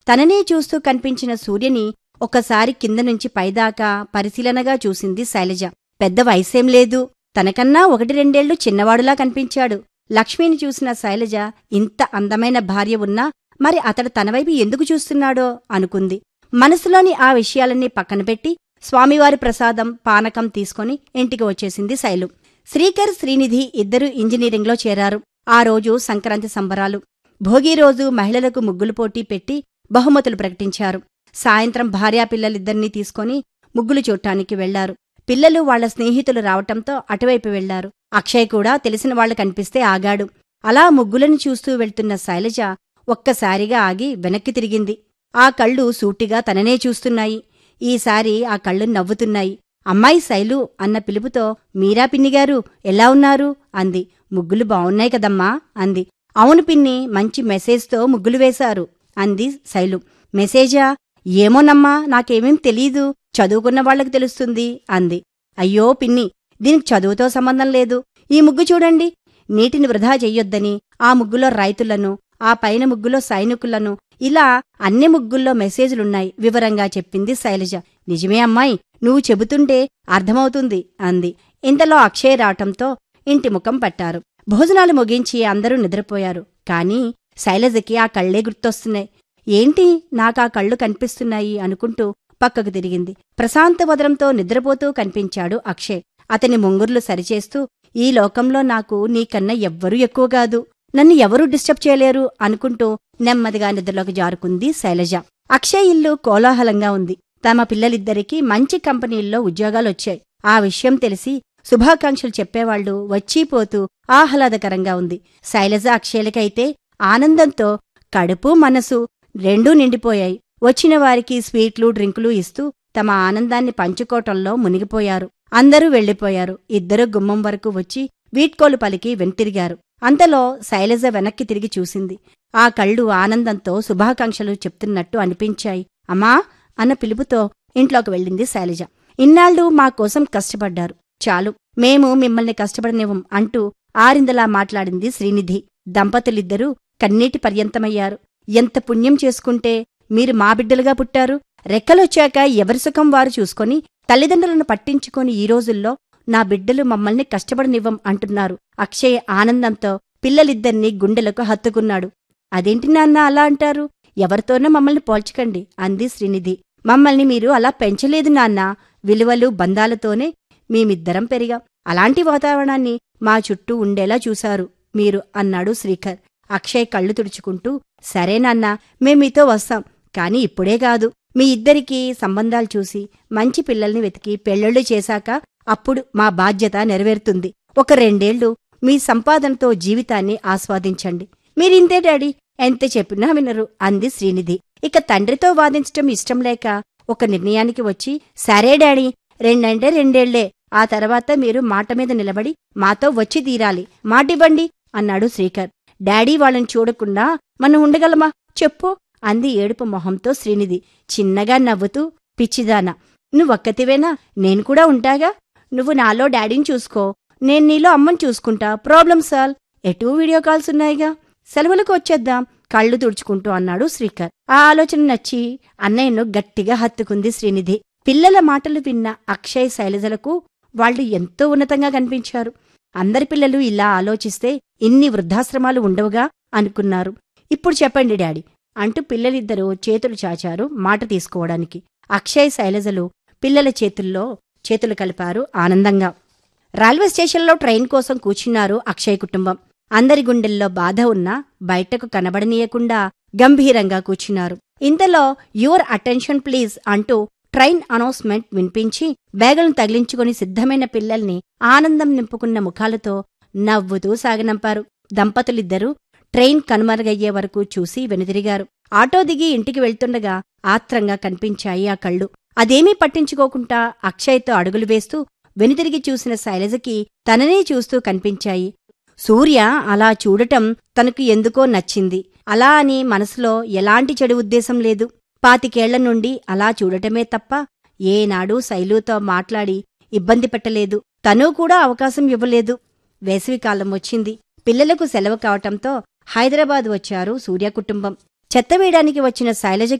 తననే చూస్తూ కనిపించిన సూర్యని ఒక్కసారి కింద నుంచి పైదాకా పరిశీలనగా చూసింది శైలజ పెద్ద వయసేం లేదు తనకన్నా ఒకటి రెండేళ్లు చిన్నవాడులా కనిపించాడు లక్ష్మిని చూసిన శైలజ ఇంత అందమైన భార్య ఉన్నా మరి అతడు తనవైపు ఎందుకు చూస్తున్నాడో అనుకుంది మనసులోని ఆ విషయాలన్నీ పక్కన పెట్టి స్వామివారి ప్రసాదం పానకం తీసుకొని ఇంటికి వచ్చేసింది శైలు శ్రీకర్ శ్రీనిధి ఇద్దరూ ఇంజనీరింగ్లో చేరారు ఆ రోజు సంక్రాంతి సంబరాలు భోగి రోజు మహిళలకు ముగ్గులు పోటీ పెట్టి బహుమతులు ప్రకటించారు సాయంత్రం భార్యాపిల్లలిద్దరినీ తీసుకొని ముగ్గులు చూడటానికి వెళ్లారు పిల్లలు వాళ్ల స్నేహితులు రావటంతో అటువైపు వెళ్లారు అక్షయ్ కూడా తెలిసిన వాళ్లు కనిపిస్తే ఆగాడు అలా ముగ్గులను చూస్తూ వెళ్తున్న శైలజ ఒక్కసారిగా ఆగి వెనక్కి తిరిగింది ఆ కళ్ళు సూటిగా తననే చూస్తున్నాయి ఈసారి ఆ కళ్ళు నవ్వుతున్నాయి అమ్మాయి శైలు అన్న పిలుపుతో మీరా పిన్నిగారు ఎలా ఉన్నారు అంది ముగ్గులు బావున్నాయి కదమ్మా అంది అవును పిన్ని మంచి మెసేజ్తో ముగ్గులు వేశారు అంది శైలు మెసేజా ఏమోనమ్మా నాకేమేం తెలీదు చదువుకున్న వాళ్లకు తెలుస్తుంది అంది అయ్యో పిన్ని దీనికి చదువుతో సంబంధం లేదు ఈ ముగ్గు చూడండి నీటిని వృధా చెయ్యొద్దని ఆ ముగ్గులో రైతులను ఆ పైన ముగ్గులో సైనికులను ఇలా అన్ని ముగ్గుల్లో మెసేజ్లున్నాయి వివరంగా చెప్పింది శైలజ నిజమే అమ్మాయి నువ్వు చెబుతుంటే అర్థమవుతుంది అంది ఇంతలో అక్షయ్ రావటంతో ఇంటి ముఖం పట్టారు భోజనాలు ముగించి అందరూ నిద్రపోయారు కాని శైలజకి ఆ కళ్లే గుర్తొస్తున్నాయి ఏంటి నాకా కళ్ళు కనిపిస్తున్నాయి అనుకుంటూ పక్కకు తిరిగింది ప్రశాంత వదనంతో నిద్రపోతూ కనిపించాడు అక్షయ్ అతని ముంగుర్లు సరిచేస్తూ ఈ లోకంలో నాకు నీకన్నా ఎవ్వరూ ఎక్కువ కాదు నన్ను ఎవరూ డిస్టర్బ్ చేయలేరు అనుకుంటూ నెమ్మదిగా నిద్రలోకి జారుకుంది శైలజ అక్షయ్ ఇల్లు కోలాహలంగా ఉంది తమ పిల్లలిద్దరికీ మంచి కంపెనీల్లో ఉద్యోగాలొచ్చాయి ఆ విషయం తెలిసి శుభాకాంక్షలు చెప్పేవాళ్లు వచ్చిపోతూ ఆహ్లాదకరంగా ఉంది శైలజ అక్షయలకైతే ఆనందంతో కడుపు మనసు రెండూ నిండిపోయాయి వచ్చిన వారికి స్వీట్లు డ్రింకులు ఇస్తూ తమ ఆనందాన్ని పంచుకోవటంలో మునిగిపోయారు అందరూ వెళ్లిపోయారు ఇద్దరూ గుమ్మం వరకు వచ్చి వీడ్కోలు పలికి వెంటిరిగారు అంతలో శైలజ వెనక్కి తిరిగి చూసింది ఆ కళ్ళు ఆనందంతో శుభాకాంక్షలు చెప్తున్నట్టు అనిపించాయి అమ్మా అన్న పిలుపుతో ఇంట్లోకి వెళ్ళింది శైలజ ఇన్నాళ్ళు మా కోసం కష్టపడ్డారు చాలు మేము మిమ్మల్ని కష్టపడనివ్వం అంటూ ఆరిందలా మాట్లాడింది శ్రీనిధి దంపతులిద్దరూ కన్నీటి పర్యంతమయ్యారు ఎంత పుణ్యం చేసుకుంటే మీరు మా బిడ్డలుగా పుట్టారు రెక్కలొచ్చాక ఎవరి సుఖం వారు చూసుకొని తల్లిదండ్రులను పట్టించుకొని ఈ రోజుల్లో నా బిడ్డలు మమ్మల్ని కష్టపడనివ్వం అంటున్నారు అక్షయ్ ఆనందంతో పిల్లలిద్దరినీ గుండెలకు హత్తుకున్నాడు అదేంటి నాన్న అలా అంటారు ఎవరితోనో మమ్మల్ని పోల్చకండి అంది శ్రీనిధి మమ్మల్ని మీరు అలా పెంచలేదు నాన్న విలువలు బంధాలతోనే మేమిద్దరం పెరిగాం అలాంటి వాతావరణాన్ని మా చుట్టూ ఉండేలా చూశారు మీరు అన్నాడు శ్రీకర్ అక్షయ్ కళ్ళు తుడుచుకుంటూ సరే నాన్న మేం మీతో వస్తాం కాని ఇప్పుడే కాదు మీ ఇద్దరికీ సంబంధాలు చూసి మంచి పిల్లల్ని వెతికి పెళ్ళిళ్ళు చేశాక అప్పుడు మా బాధ్యత నెరవేరుతుంది ఒక రెండేళ్లు మీ సంపాదనతో జీవితాన్ని ఆస్వాదించండి మీరింతే డాడీ ఎంత చెప్పినా వినరు అంది శ్రీనిధి ఇక తండ్రితో వాదించటం ఇష్టం లేక ఒక నిర్ణయానికి వచ్చి సరే డాడీ రెండంటే రెండేళ్లే ఆ తర్వాత మీరు మాట మీద నిలబడి మాతో వచ్చి తీరాలి మాటివ్వండి అన్నాడు శ్రీకర్ డాడీ వాళ్ళని చూడకుండా మనం ఉండగలమా చెప్పు అంది ఏడుపు మొహంతో శ్రీనిధి చిన్నగా నవ్వుతూ పిచ్చిదానా నువ్వొక్కతివేనా నేను కూడా ఉంటాగా నువ్వు నాలో డాడీని చూసుకో నేను నీలో అమ్మని చూసుకుంటా ప్రాబ్లం సాల్వ్ ఎటూ వీడియో కాల్స్ ఉన్నాయిగా సెలవులకు వచ్చేద్దాం కళ్ళు తుడుచుకుంటూ అన్నాడు శ్రీకర్ ఆ ఆలోచన నచ్చి అన్నయ్యను గట్టిగా హత్తుకుంది శ్రీనిధి పిల్లల మాటలు విన్న అక్షయ్ శైలజలకు వాళ్ళు ఎంతో ఉన్నతంగా కనిపించారు అందరి పిల్లలు ఇలా ఆలోచిస్తే ఇన్ని వృద్ధాశ్రమాలు ఉండవుగా అనుకున్నారు ఇప్పుడు చెప్పండి డాడీ అంటూ పిల్లలిద్దరూ చేతులు చాచారు మాట తీసుకోవడానికి అక్షయ్ శైలజలు పిల్లల చేతుల్లో చేతులు కలిపారు ఆనందంగా రైల్వే స్టేషన్లో ట్రైన్ కోసం కూర్చున్నారు అక్షయ్ కుటుంబం అందరి గుండెల్లో బాధ ఉన్నా బయటకు కనబడనీయకుండా గంభీరంగా కూర్చున్నారు ఇంతలో యువర్ అటెన్షన్ ప్లీజ్ అంటూ ట్రైన్ అనౌన్స్మెంట్ వినిపించి బ్యాగులను తగిలించుకుని సిద్ధమైన పిల్లల్ని ఆనందం నింపుకున్న ముఖాలతో నవ్వుతూ సాగనంపారు దంపతులిద్దరూ ట్రైన్ కనుమరుగయ్యే వరకు చూసి వెనుదిరిగారు ఆటో దిగి ఇంటికి వెళ్తుండగా ఆత్రంగా కనిపించాయి ఆ కళ్ళు అదేమీ పట్టించుకోకుండా అక్షయ్తో అడుగులు వేస్తూ వెనుతిరిగి చూసిన శైలజకి తననే చూస్తూ కనిపించాయి సూర్య అలా చూడటం తనకు ఎందుకో నచ్చింది అలా అని మనసులో ఎలాంటి చెడు ఉద్దేశం లేదు పాతికేళ్ల నుండి అలా చూడటమే తప్ప ఏనాడూ శైలుతో మాట్లాడి ఇబ్బంది పెట్టలేదు తనూ కూడా అవకాశం ఇవ్వలేదు వేసవికాలం వచ్చింది పిల్లలకు సెలవు కావటంతో హైదరాబాద్ వచ్చారు సూర్య కుటుంబం చెత్త వేయడానికి వచ్చిన శైలజ